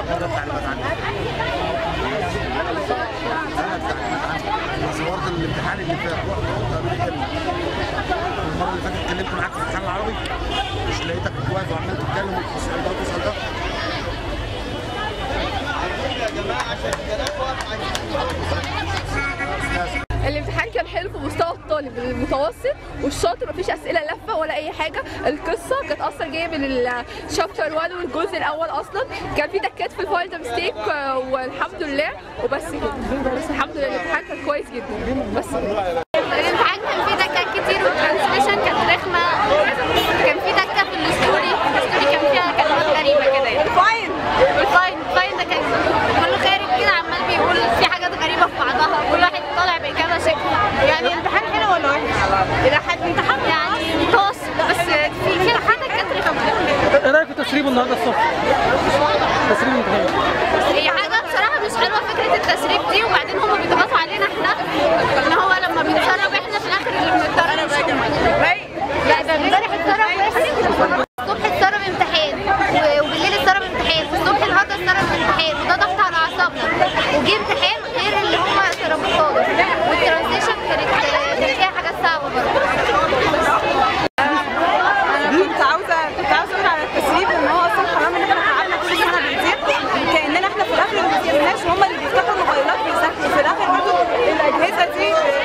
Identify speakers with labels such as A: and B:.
A: ثلاث تعليمات عندي ثلاث تعليمات عندي انا صورت الامتحان اللي فات رحت قلت قالوا لي كلمه المره اللي فاتت اتكلمت معاك في الامتحان العربي مش لقيتك واقف وعمال تتكلم وتسال ده وتسال ده
B: الامتحان كان حلو في مستوى الطالب المتوسط والشاطر مفيش اسئله لفه ولا اي حاجه القصه كانت اصلا جايه من الشابتر 1 والجزء الاول اصلا كان في دكات في الفايل ده ميستيك والحمد لله وبس كده بس الحمد لله الامتحان كان كويس جدا بس كده
C: الامتحان كان فيه دكات كتير والترانسليشن كانت رخمه كان فيه دكه في الستوري الستوري كان فيها كلمات غريبه كده يعني
B: فاين
C: والفاين الفاين ده كان كله خارج كده عمال بيقول في حاجات غريبه في بعضها كل واحد طالع باجابه شكل يعني الامتحان حلو ولا وحش؟ الى حد امتحان يعني متوسط بس في في حاجات كانت رخمه
D: ايه رايك في تسريب النهارده الصبح؟ تسريب الامتحان
C: هي حاجه بصراحه مش حلوه فكره التسريب دي وبعدين هم بيضغطوا علينا احنا ان هو لما بيتسرب احنا في الاخر اللي بنتسرب مش هم لا ده امبارح اتسرب واحد الصبح اتسرب امتحان و- وبالليل اتسرب امتحان والصبح النهارده اتسرب امتحان وده ضغط على اعصابنا وجه امتحان غير اللي هم سربوه خالص والترانزيشن كانت كان فيها حاجات صعبه برضه
E: انا كنت عاوزه كنت عاوزه اقول على التسريب ان هو اصلا حرام ان احنا قعدنا كل سنه بنزيد كاننا احنا في الاخر ما بنذاكرناش وهم اللي بيفتحوا الموبايلات بيذاكروا في الاخر برضه الاجهزه دي